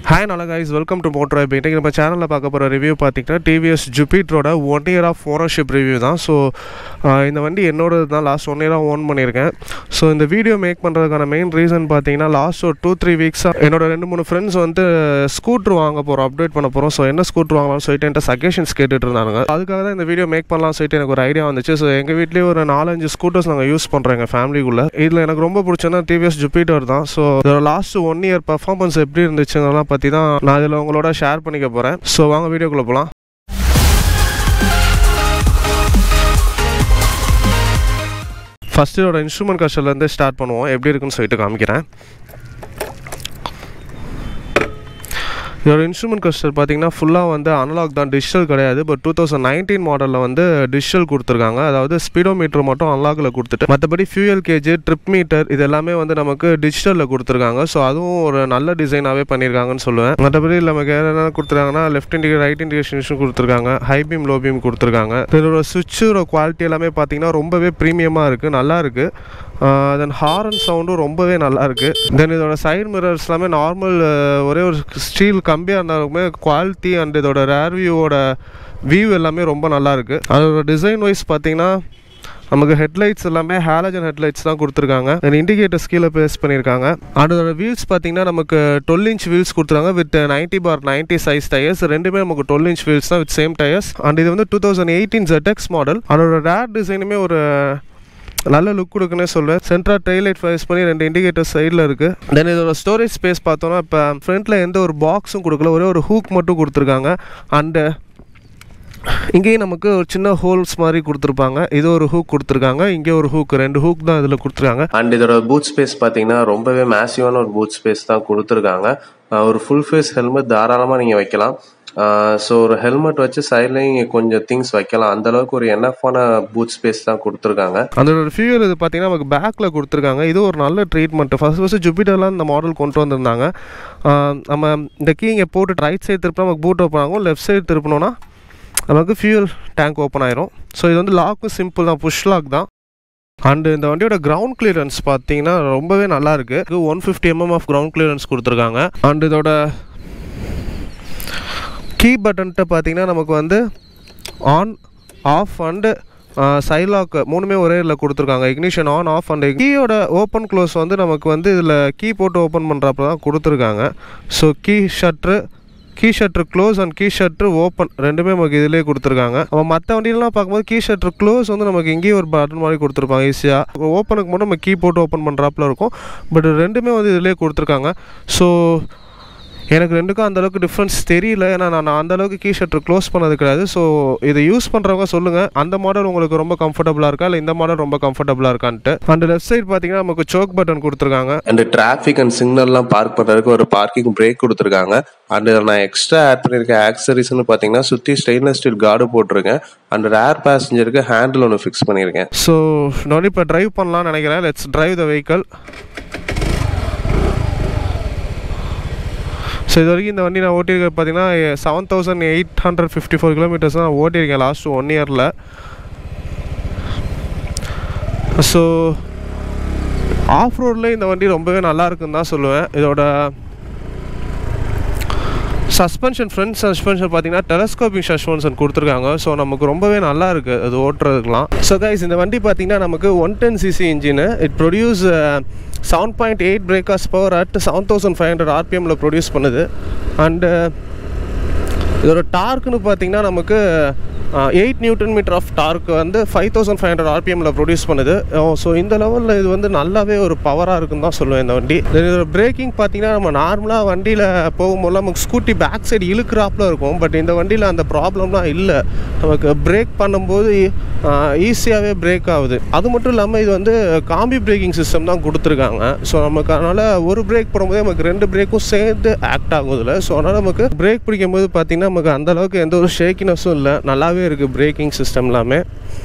hi நல்லா guys welcome to motor இப்போ இன்றைக்கி நம்ம சேனலில் பார்க்க போகிற ரிவ்யூ பார்த்தீங்கன்னா டிவிஎஸ் ஜுபிட்ரோட one year of ownership review தான் ஸோ இந்த வண்டி என்னோடது தான் லாஸ்ட் ஒன் இயராக ஓன் பண்ணியிருக்கேன் ஸோ இந்த வீடியோ மேக் பண்ணுறதுக்கான மெயின் ரீசன் பார்த்தீங்கன்னா லாஸ்ட் ஒரு டூ த்ரீ வீக்ஸாக என்னோட ரெண்டு மூணு ஃப்ரெண்ட்ஸ் வந்து ஸ்கூட்ரு வாங்க போகிறோம் அப்டேட் பண்ண போகிறோம் ஸோ என்ன ஸ்கூட்ரு வாங்கலாம்னு சொல்லிட்டு என்கிட்ட சஜஷன்ஸ் கேட்டுட்டு இருந்தாங்க அதுக்காக தான் இந்த வீடியோ மேக் பண்ணலாம்னு சொல்லிட்டு எனக்கு ஒரு ஐடியா வந்துச்சு ஸோ எங்கள் வீட்லேயே ஒரு நாலஞ்சு ஸ்கூட்டர்ஸ் நாங்கள் யூஸ் பண்ணுறோம் எங்கள் ஃபேமிலிக்குள்ளே இதில் எனக்கு ரொம்ப பிடிச்சதுன்னா டிவிஎஸ் ஜுபிட்டர் தான் ஸோ இதோட லாஸ்ட் ஒன் இயர் பர்ஃபார்மன்ஸ் எப்படி இருந்துச்சுங்கலாம் பற்றி தான் நான் இதில் உங்களோட ஷேர் பண்ணிக்க போகிறேன் ஸோ வாங்க வீடியோக்குள்ளே போகலாம் ஃபஸ்ட்டு இதோட இன்ஸ்ட்ருமெண்ட் கஷ்டலேருந்து ஸ்டார்ட் பண்ணுவோம் எப்படி இருக்குன்னு சொல்லிட்டு காமிக்கிறேன் இதோட இன்ஸ்ட்ருமெண்ட் கஸ்டர் பார்த்தீங்கன்னா ஃபுல்லாக வந்து அனலாக் தான் டிஜிட்டல் கிடையாது பட் டூ தௌசண்ட் நைன்டீன் மாடலில் வந்து டிஜிட்டல் கொடுத்துருக்காங்க அதாவது ஸ்பீடோ மீட்டர் மட்டும் அன்லாகில் கொடுத்துட்டு மற்றபடி ஃபியூயல் கேஜ் ட்ரிப் மீட்டர் இது எல்லாமே வந்து நமக்கு டிஜிட்டலில் கொடுத்துருக்காங்க ஸோ அதுவும் ஒரு நல்ல டிசைனாகவே பண்ணியிருக்காங்கன்னு சொல்லுவேன் மற்றபடி நமக்கு என்ன கொடுத்துருக்காங்கன்னா லெஃப்ட் இண்டிகே ரைட் இண்டிகேஷன் கொடுத்துருக்காங்க ஹை பீம் லோ பீம் கொடுத்துருக்காங்க இதோட சுவிட்சோட குவாலிட்டி எல்லாமே பார்த்தீங்கன்னா ரொம்பவே ப்ரீமியமாக இருக்குது நல்லா இருக்குது தென் ஹாரன் சவுண்டும் ரொம்பவே நல்லா இருக்குது தென் இதோட சைடு மிரர்ஸ் எல்லாமே நார்மல் ஒரே ஒரு ஸ்டீல் கம்பியாக இருந்தாலுமே குவாலிட்டி அண்ட் இதோட ரேர் வியூவோட வியூ எல்லாமே ரொம்ப நல்லா இருக்குது அதோட டிசைன் வைஸ் பார்த்தீங்கன்னா நமக்கு ஹெட்லைட்ஸ் எல்லாமே ஹேலஜன் ஹெட்லைட்ஸ் தான் கொடுத்துருக்காங்க தென் இண்டிகேட்டர்ஸ் கீழே பேஸ் பண்ணியிருக்காங்க அதோட வீல்ஸ் பார்த்தீங்கன்னா நமக்கு டுவெல் இன்ச் வீல்ஸ் கொடுத்துருக்காங்க with ninety bar ninety size tyres ரெண்டுமே நமக்கு டுவெல் இன்ச் வீல்ஸ் தான் வித் சேம் டயர்ஸ் அண்ட் இது வந்து two thousand eighteen ZX model அதோட ரேர் டிசைனுமே ஒரு நல்ல லுக் கொடுக்குன்னே சொல்லுவேன் சென்ட்ரா ட்ரெயிலைட் ஃபேஸ் பண்ணி ரெண்டு இண்டிகேட்டர் சைடில் இருக்குது தென் இதோட ஸ்டோரேஜ் ஸ்பேஸ் பார்த்தோன்னா இப்போ ஃப்ரண்ட்டில் எந்த ஒரு பாக்ஸும் கொடுக்கல ஒரே ஒரு ஹூக் மட்டும் கொடுத்துருக்காங்க அண்டு இங்கேயும் நமக்கு ஒரு சின்ன ஹோல்ஸ் மாதிரி கொடுத்துருப்பாங்க இது ஒரு ஹூக் கொடுத்துருக்காங்க இங்கே ஒரு ஹூக் ரெண்டு ஹூக் தான் இதில் கொடுத்துருக்காங்க அண்ட் இதோட பூட் ஸ்பேஸ் பார்த்தீங்கன்னா ரொம்பவே மேசிவான ஒரு பூட் ஸ்பேஸ் தான் கொடுத்துருக்காங்க அஹ் ஒரு ஃபுல் ஃபேஸ் ஹெல்மெட் தாராளமாக நீங்கள் வைக்கலாம் ஸோ ஒரு ஹெல்மெட் வச்சு சைட்லேயும் நீங்கள் கொஞ்சம் திங்ஸ் வைக்கலாம் அந்த அளவுக்கு ஒரு என்எஃபான பூட் ஸ்பேஸ் தான் கொடுத்துருக்காங்க அதோட ஃபியூல் இது பார்த்தீங்கன்னா நமக்கு பேக்கில் கொடுத்துருக்காங்க இது ஒரு நல்ல ட்ரீட்மெண்ட் ஃபஸ்ட் ஃபஸ்ட்டு ஜூபிட்டர்லாம் இந்த மாடல் கொண்டு வந்திருந்தாங்க ஆஹ் நம்ம இந்த கீ இங்கே போட்டு ரைட் சைடு திருப்பினா நமக்கு பூட் ஓப்பன் ஆகும் லெஃப்ட் சைடு திருப்பினோன்னா நமக்கு ஃபியூல் டேங்க் ஓப்பன் ஆயிரும் ஸோ இது வந்து லாக்கும் சிம்பிள் தான் புஷ் லாக் தான் அண்டு இந்த வண்டியோட கிரவுண்ட் கிளியரன்ஸ் பார்த்தீங்கன்னா ரொம்பவே நல்லா இருக்கு one fifty mm of ground clearance கொடுத்துருக்காங்க அண்ட் இதோட கீ பட்டன்ட்டு பார்த்தீங்கன்னா நமக்கு வந்து ஆன் ஆஃப் அண்டு சைலாக் மூணுமே ஒரே இதில் கொடுத்துருக்காங்க இக்னிஷன் ஆன் ஆஃப் அண்ட் கீயோட ஓப்பன் க்ளோஸ் வந்து நமக்கு வந்து இதில் கீ போட்டு ஓப்பன் பண்ணுறப்ப தான் கொடுத்துருக்காங்க so key shutter key shutter close and key shutter open ரெண்டுமே நமக்கு இதிலே கொடுத்துருக்காங்க நம்ம மற்ற வண்டியிலலாம் பார்க்கும்போது கீ ஷட்ரு க்ளோஸ் வந்து நமக்கு இங்கேயே ஒரு பட்டன் மாதிரி கொடுத்துருப்பாங்க ஈஸியாக ஓப்பனுக்கு மட்டும் நம்ம கீ போட்டு ஓப்பன் பண்ணுறாப்புல இருக்கும் பட் ரெண்டுமே வந்து இதிலே கொடுத்துருக்காங்க ஸோ எனக்கு ரெண்டுக்கும் அந்த அளவுக்கு டிஃப்ரென்ஸ் தெரியல ஏன்னா நான் அந்த அளவுக்கு கீ ஷர்ட்டர் க்ளோஸ் பண்ணது கிடையாது ஸோ இதை யூஸ் பண்ணுறவங்க சொல்லுங்கள் அந்த மாடல் உங்களுக்கு ரொம்ப கம்ஃபர்டபுளாக இருக்கா இல்லை இந்த மாடல் ரொம்ப கம்ஃபர்டபுளாக இருக்கான்ட்டு அந்த லெஃப்ட் சைடு பார்த்தீங்கன்னா நமக்கு சோக் பட்டன் கொடுத்துருக்காங்க அண்ட் டிராஃபிக் அண்ட் சிக்னல்லாம் பார்க் பண்ணுறதுக்கு ஒரு பார்க்கிங் பிரேக் கொடுத்துருக்காங்க அண்ட் நான் எக்ஸ்ட்ரா ஆட் பண்ணியிருக்க ஆக்சரிஸ்னு பார்த்தீங்கன்னா சுற்றி ஸ்டெயின்லெஸ் ஸ்டீல் கார்டு போட்டிருக்கேன் அண்ட் ரேர் பேசஞ்சருக்கு ஹேண்டில் ஒன்று ஃபிக்ஸ் பண்ணியிருக்கேன் ஸோ நான் இப்போ ட்ரைவ் பண்ணலாம்னு நினைக்கிறேன் let's drive the vehicle so இது வரைக்கும் இந்த வண்டி நான் ஓட்டியிருக்க பார்த்தீங்கன்னா seven thousand eight hundred fifty four kilometres தான் ஓட்டியிருக்கேன் லாஸ்ட் ஒன் இயரில் ஸோ ஆஃப் ரோடில் இந்த வண்டி ரொம்பவே நல்லா இருக்குன்னு தான் சொல்லுவேன் இதோட சஸ்பென்ஷன் ஃப்ரண்ட் சஸ்பென்ஷன் பார்த்தீங்கன்னா டெலஸ்கோபிக் சஸ்பென்ஷன் கொடுத்துருக்காங்க ஸோ நமக்கு ரொம்பவே நல்லா இருக்குது அது ஓட்டுறதுக்கெலாம் ஸோ கைஸ் இந்த வண்டி பார்த்தீங்கன்னா நமக்கு one ten CC engine it produce seven point eight breakers power at seven thousand five hundred ஆர்பிஎம்மில் ப்ரொடியூஸ் பண்ணுது அண்டு இதோட டார்க்குன்னு பார்த்தீங்கன்னா நமக்கு eight newton metre of torque வந்து ஃபைவ் தௌசண்ட் ஃபைவ் ஹண்ட்ரட் ஆர்பிஎம்மில் ப்ரொடியூஸ் பண்ணுது ஸோ இந்த லெவலில் இது வந்து நல்லாவே ஒரு பவராக இருக்குன்னு தான் சொல்லுவேன் இந்த வண்டி Then இதோட பிரேக்கிங் பார்த்தீங்கன்னா நம்ம நார்மலாக வண்டியில் போகும்போது நமக்கு ஸ்கூட்டி பேக் சைடு இழுக்கிறாப்புல இருக்கும் பட் இந்த வண்டியில் அந்த ப்ராப்ளம்லாம் இல்லை நமக்கு பிரேக் பண்ணும்போது ஈஸியாகவே பிரேக் ஆகுது அது மட்டும் இல்லாமல் இது வந்து காம்பி பிரேக்கிங் சிஸ்டம் தான் கொடுத்துருக்காங்க ஸோ நமக்கு அதனால் ஒரு பிரேக் போடும்போதே நமக்கு ரெண்டு பிரேக்கும் சேர்ந்து ஆக்ட் ஆகும் இதில் ஸோ அதனால் நமக்கு பிரேக் பிடிக்கும்போது பார்த்தீங்கன்னா நமக்கு அந்த அளவுக்கு எந்த ஒரு ஷேக்கினஸும் இல்லை நல்லாவே இருக்குது பிரேக்கிங் சிஸ்டம் எல்லாமே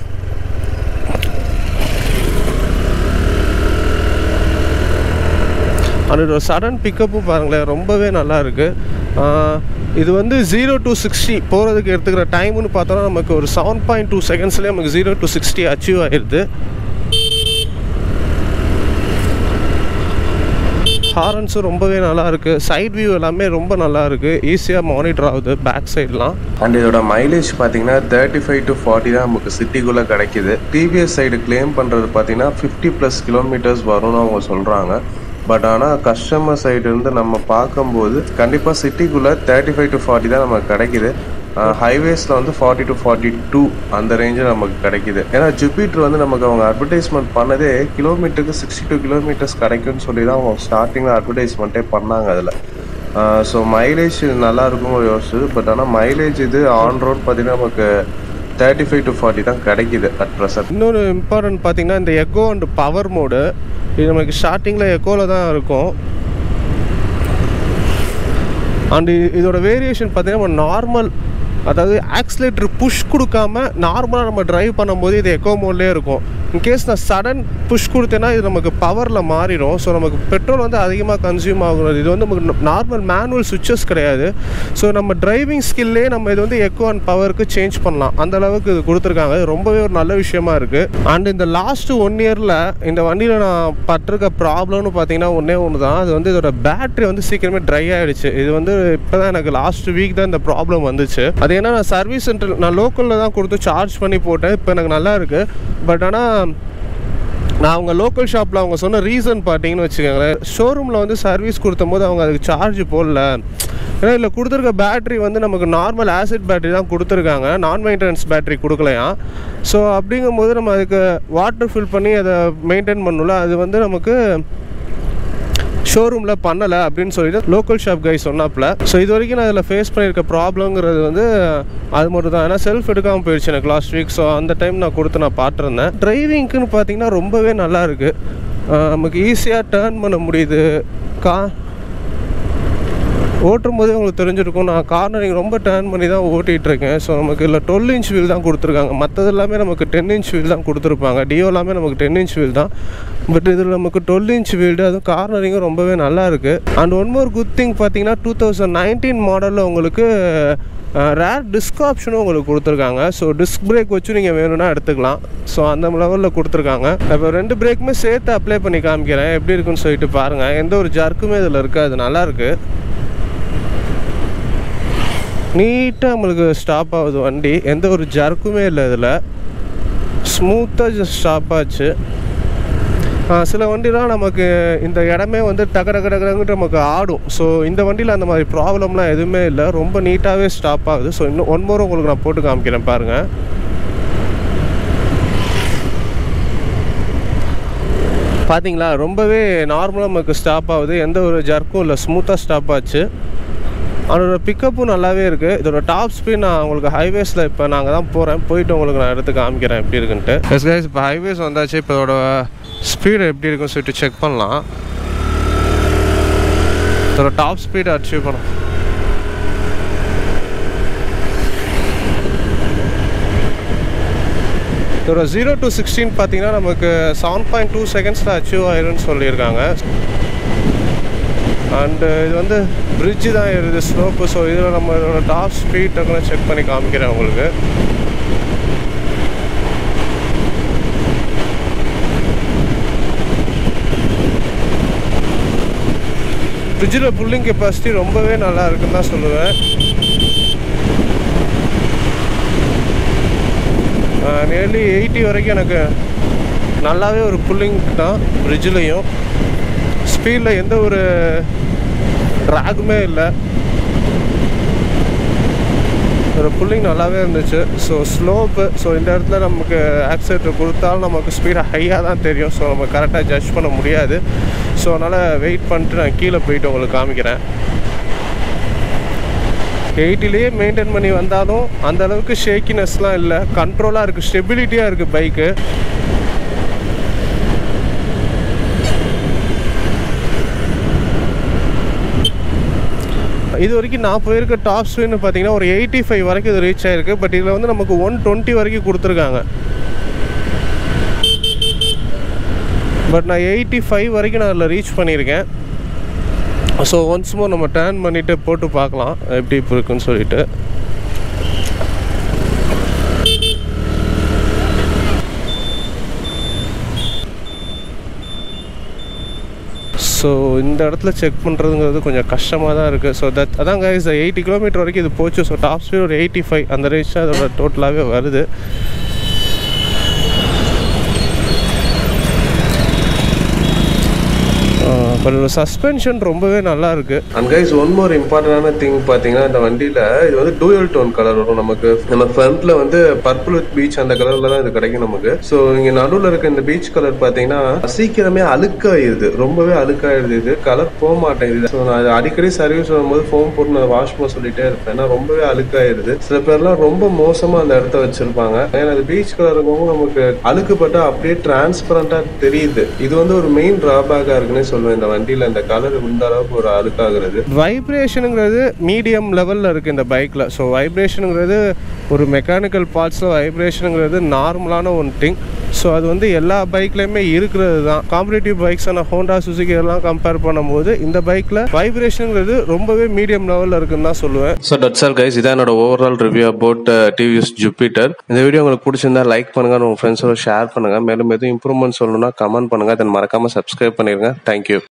அதோட சடன் பிக்கப்பும் பாருங்களேன் ரொம்பவே நல்லா இருக்குது இது வந்து ஜீரோ டு சிக்ஸ்டி போகிறதுக்கு எடுத்துக்கிற டைம்னு பார்த்தோன்னா நமக்கு ஒரு செவன் பாயிண்ட் டூ செகண்ட்ஸ்லேயே நமக்கு ஜீரோ டு சிக்ஸ்டி அச்சீவ் ஆயிடுது ஹாரன்ஸும் ரொம்பவே நல்லா இருக்குது சைட் வியூ எல்லாமே ரொம்ப நல்லா இருக்குது ஈஸியாக மானிட்டர் ஆகுது பேக் சைட்லாம் அண்ட் இதோட மைலேஜ் பார்த்தீங்கன்னா தேர்ட்டி ஃபைவ் டு ஃபார்ட்டி தான் நமக்கு சிட்டிக்குள்ளே கிடைக்குது டிவிஎஸ் சைடு கிளைம் பண்ணுறது பார்த்தீங்கன்னா ஃபிஃப்டி ப்ளஸ் கிலோமீட்டர்ஸ் வரும்னு அவங்க சொல்கிறாங்க பட் ஆனால் கஸ்டமர் சைடு இருந்து நம்ம பார்க்கும்போது கண்டிப்பாக சிட்டிக்குள்ளே தேர்ட்டி ஃபைவ் டு ஃபார்ட்டி தான் நமக்கு கிடைக்குது ஹைவேஸில் வந்து ஃபார்ட்டி டு ஃபார்ட்டி டூ அந்த ரேஞ்சில் நமக்கு கிடைக்குது ஏன்னா ஜூபிட்டர் வந்து நமக்கு அவங்க அட்வர்டைஸ்மெண்ட் பண்ணதே கிலோமீட்டருக்கு சிக்ஸ்டி டூ கிலோமீட்டர்ஸ் கிடைக்கும்னு சொல்லி தான் அவங்க ஸ்டார்டிங்கில் அட்வர்டைஸ்மெண்ட்டே பண்ணாங்க அதில் ஸோ மைலேஜ் நல்லா இருக்கும் யோசிச்சு பட் ஆனால் மைலேஜ் இது ஆன் ரோட் பார்த்தீங்கன்னா நமக்கு தேர்ட்டி ஃபைவ் டு ஃபார்ட்டி தான் கிடைக்குது அட் ப்ரெசன்ட் இன்னொரு இம்பார்ட்டன்ட் பார்த்தீங்கன்னா இந்த எக்கோ அண்ட் பவர் மோடு இது நமக்கு ஸ்டார்டிங்கில் எக்கோவில் தான் இருக்கும் அண்ட் இதோட வேரியேஷன் பார்த்தீங்கன்னா நம்ம நார்மல் அதாவது ஆக்சிலேட்டர் புஷ் கொடுக்காம நார்மலாக நம்ம டிரைவ் பண்ணும்போது இது எக்கோ மோட்லேயே இருக்கும் இன்கேஸ் நான் சடன் புஷ் கொடுத்தேன்னா இது நமக்கு பவரில் மாறிடும் ஸோ நமக்கு பெட்ரோல் வந்து அதிகமாக கன்சியூம் ஆகுறது இது வந்து நமக்கு நார்மல் மேனுவல் சுவிச்சஸ் கிடையாது ஸோ நம்ம டிரைவிங் ஸ்கில்லே நம்ம இது வந்து எக்கோ அண்ட் பவருக்கு சேஞ்ச் பண்ணலாம் அந்த அளவுக்கு இது கொடுத்துருக்காங்க இது ரொம்பவே ஒரு நல்ல விஷயமா இருக்குது அண்ட் இந்த லாஸ்ட் ஒன் இயரில் இந்த வண்டியில் நான் பட்டிருக்க ப்ராப்ளம்னு பார்த்தீங்கன்னா ஒன்றே ஒன்று தான் அது வந்து இதோட பேட்டரி வந்து சீக்கிரமே ட்ரை ஆகிடுச்சு இது வந்து இப்போ தான் எனக்கு லாஸ்ட் வீக் தான் இந்த ப்ராப்ளம் வந்துச்சு அது ஏன்னா நான் சர்வீஸ் சென்டர் நான் லோக்கலில் தான் கொடுத்து சார்ஜ் பண்ணி போட்டேன் இப்போ எனக்கு நல்லா இருக்குது பட் ஆனால் நான் அவங்க லோக்கல் ஷாப்பில் அவங்க சொன்ன ரீசன் பார்த்தீங்கன்னு வச்சுக்கோங்களேன் ஷோரூமில் வந்து சர்வீஸ் கொடுத்தம்போது அவங்க அதுக்கு சார்ஜ் போடல ஏன்னா இதில் கொடுத்துருக்க பேட்டரி வந்து நமக்கு நார்மல் ஆசிட் பேட்டரி தான் கொடுத்துருக்காங்க நான் மெயின்டெனன்ஸ் பேட்டரி கொடுக்கலையாம் ஸோ அப்படிங்கும்போது நம்ம அதுக்கு வாட்டர் ஃபில் பண்ணி அதை மெயின்டைன் பண்ணல அது வந்து நமக்கு ஷோரூமில் பண்ணலை அப்படின்னு சொல்லிட்டு லோக்கல் ஷாப் கை சொன்னாப்புல ஸோ இது வரைக்கும் நான் இதில் ஃபேஸ் பண்ணியிருக்க ப்ராப்ளங்கிறது வந்து அது மட்டும் தான் ஏன்னா செல்ஃப் எடுக்காமல் போயிடுச்சு எனக்கு லாஸ்ட் வீக் ஸோ அந்த டைம் நான் கொடுத்து நான் பார்த்துருந்தேன் டிரைவிங்க்குன்னு பார்த்தீங்கன்னா ரொம்பவே நல்லா இருக்குது நமக்கு ஈஸியாக டேர்ன் பண்ண முடியுது கா ஓட்டும் போதே உங்களுக்கு தெரிஞ்சிருக்கும் நான் கார்னரிங் ரொம்ப டேர்ன் பண்ணி தான் ஓட்டிகிட்டு இருக்கேன் ஸோ நமக்கு இல்லை டுவெல் இன்ச் வீல் தான் கொடுத்துருக்காங்க மற்றது எல்லாமே நமக்கு டென் இன்ச் வீல் தான் கொடுத்துருப்பாங்க டியோ எல்லாமே நமக்கு டென் இன்ச் வீல் தான் பட் இதில் நமக்கு டுவெல் இன்ச் வீல்டு அதுவும் கார்னரிங்கும் ரொம்பவே நல்லா இருக்குது and one more good thing பார்த்தீங்கன்னா டூ தௌசண்ட் நைன்டீன் மாடலில் உங்களுக்கு ரேர் டிஸ்க் ஆப்ஷனும் உங்களுக்கு கொடுத்துருக்காங்க ஸோ டிஸ்க் பிரேக் வச்சு நீங்கள் வேணும்னா எடுத்துக்கலாம் ஸோ அந்த லெவலில் கொடுத்துருக்காங்க இப்போ ரெண்டு பிரேக்குமே சேர்த்து அப்ளை பண்ணி காமிக்கிறேன் எப்படி இருக்குன்னு சொல்லிட்டு பாருங்கள் எந்த ஒரு ஜர்க்குமே இதில் இருக்காது நல்லாயிருக்கு நீட்டாக நம்மளுக்கு ஸ்டாப் ஆகுது வண்டி எந்த ஒரு ஜர்க்குமே இல்லை இதில் ஸ்மூத்தாக ஜஸ்ட் ஸ்டாப் ஆச்சு சில வண்டிலாம் நமக்கு இந்த இடமே வந்து டக டக டகடங்கிட்டு நமக்கு ஆடும் ஸோ இந்த வண்டியில் அந்த மாதிரி ப்ராப்ளம்லாம் எதுவுமே இல்லை ரொம்ப நீட்டாகவே ஸ்டாப் ஆகுது ஸோ இன்னும் ஒன் மோர் உங்களுக்கு நான் போட்டு காமிக்கிறேன் பாருங்கள் பார்த்தீங்களா ரொம்பவே நார்மலாக நமக்கு ஸ்டாப் ஆகுது எந்த ஒரு ஜர்க்கும் இல்லை ஸ்மூத்தாக ஸ்டாப் ஆச்சு அதோட பிக்கப்பும் நல்லாவே இருக்குது இதோட டாப் ஸ்பீட் நான் உங்களுக்கு ஹைவேஸில் இப்போ நாங்கள் தான் போகிறேன் போயிட்டு உங்களுக்கு நான் எடுத்து காமிக்கிறேன் எப்படி இருக்குன்ட்டு எஸ் கைஸ் இப்போ ஹைவேஸ் வந்தாச்சு இப்போ இதோட ஸ்பீடு எப்படி இருக்குன்னு சொல்லிட்டு செக் பண்ணலாம் இதோட டாப் ஸ்பீட் அச்சீவ் பண்ண இதோட ஜீரோ டு சிக்ஸ்டீன் பார்த்தீங்கன்னா நமக்கு செவன் பாயிண்ட் டூ செகண்ட்ஸில் அச்சீவ் ஆயிரும்னு சொல்லியிருக்காங்க அண்டு இது வந்து பிரிட்ஜு தான் ஏறுது ஸ்லோப்பு ஸோ இதில் நம்ம இதோட டாப் ஸ்பீட் டக்குன்னு செக் பண்ணி காமிக்கிறேன் உங்களுக்கு ஃப்ரிட்ஜில் புல்லிங் கெப்பாசிட்டி ரொம்பவே நல்லா இருக்குன்னு தான் சொல்லுவேன் நியர்லி எயிட்டி வரைக்கும் எனக்கு நல்லாவே ஒரு புல்லிங் தான் ஃப்ரிட்ஜ்லேயும் ஸ்பீடில் எந்த ஒரு ட்ராகுமே இல்லை ஒரு புல்லிங் நல்லாவே இருந்துச்சு ஸோ ஸ்லோப்பு ஸோ இந்த இடத்துல நமக்கு ஆக்சிலேட்டர் கொடுத்தாலும் நமக்கு ஸ்பீடு ஹையாக தான் தெரியும் ஸோ நம்ம கரெக்டாக ஜட்ஜ் பண்ண முடியாது ஸோ அதனால் வெயிட் பண்ணிட்டு நான் கீழே போயிட்டு உங்களுக்கு காமிக்கிறேன் எயிட்டிலேயே மெயின்டைன் பண்ணி வந்தாலும் அந்த அளவுக்கு ஷேக்கினஸ்லாம் இல்லை கண்ட்ரோலாக இருக்குது ஸ்டெபிலிட்டியாக இருக்குது பைக்கு இது வரைக்கும் நான் போயிருக்க டாப் ஸ்பீட்னு பார்த்தீங்கன்னா ஒரு எயிட்டி ஃபைவ் வரைக்கும் இது ரீச் ஆயிருக்கு பட் இதில் வந்து நமக்கு ஒன் டுவெண்ட்டி வரைக்கும் கொடுத்துருக்காங்க பட் நான் எயிட்டி ஃபைவ் வரைக்கும் நான் அதில் ரீச் பண்ணியிருக்கேன் ஸோ ஒன்ஸ் மோர் நம்ம டேர்ன் பண்ணிவிட்டு போட்டு பார்க்கலாம் எப்படி இப்போ இருக்குன்னு சொல்லிட்டு ஸோ இந்த இடத்துல செக் பண்ணுறதுங்கிறது கொஞ்சம் கஷ்டமாக தான் இருக்குது ஸோ தட் அதான் கைஸ் எயிட்டி கிலோமீட்டர் வரைக்கும் இது போச்சு ஸோ டாப் ஸ்பீட் ஒரு எயிட்டி ஃபைவ் அந்த ரேஞ்ச் தான் அதோட டோட்டலாகவே வருது பட் சஸ்பென்ஷன் ரொம்பவே நல்லா இருக்குது அண்ட் கைஸ் ஒன் மோர் இம்பார்ட்டன்டான திங் பார்த்தீங்கன்னா இந்த வண்டியில் இது வந்து டூயல் டோன் கலர் வரும் நமக்கு நம்ம ஃப்ரண்ட்ல வந்து பர்பிள் வித் பீச் அந்த கலர்ல தான் இது கிடைக்கும் நமக்கு ஸோ இங்கே நடுவில் இருக்க இந்த பீச் கலர் பார்த்தீங்கன்னா சீக்கிரமே அழுக்காயிருது ரொம்பவே அழுக்காயிருது இது கலர் போக மாட்டேங்குது ஸோ நான் அது அடிக்கடி சர்வீஸ் வரும்போது ஃபோன் போட்டு நான் வாஷ் பண்ண சொல்லிட்டே இருப்பேன் ஏன்னா ரொம்பவே அழுக்காயிருது சில பேர்லாம் ரொம்ப மோசமாக அந்த இடத்த வச்சிருப்பாங்க ஏன்னா அது பீச் கலர் இருக்கவும் நமக்கு அழுக்குப்பட்டா அப்படியே டிரான்ஸ்பரண்டா தெரியுது இது வந்து ஒரு மெயின் டிராபேக்கா இருக்குன்னே சொல்லுவேன் இந்த வண்டியில இந்த கலர் இந்த அளவுக்கு ஒரு அழுக்காகிறது வைப்ரேஷனுங்கிறது மீடியம் லெவலில் இருக்குது இந்த பைக்கில் ஸோ வைப்ரேஷனுங்கிறது ஒரு மெக்கானிக்கல் பார்ட்ஸில் வைப்ரேஷனுங்கிறது நார்மலான ஒன் திங் ஸோ அது வந்து எல்லா பைக்லேயுமே இருக்கிறது தான் காம்படிட்டிவ் பைக்ஸான ஹோண்டா சுசுகி எல்லாம் கம்பேர் பண்ணும்போது இந்த பைக்கில் வைப்ரேஷனுங்கிறது ரொம்பவே மீடியம் லெவலில் இருக்குன்னு தான் சொல்லுவேன் ஸோ டட்ஸ் ஆல் கைஸ் இதான் என்னோட overall review about TVS Jupiter இந்த வீடியோ உங்களுக்கு பிடிச்சிருந்தா லைக் பண்ணுங்க உங்க ஃப்ரெண்ட்ஸோட ஷேர் பண்ணுங்க மேலும் எதுவும் இம்ப்ரூவ்மெண்ட் சொல்லணும்னா கமெண்ட் பண்ணுங்க தென் மறக்காம சப்ஸ்கிரைப் பண்ணிருங்க தேங்க்யூ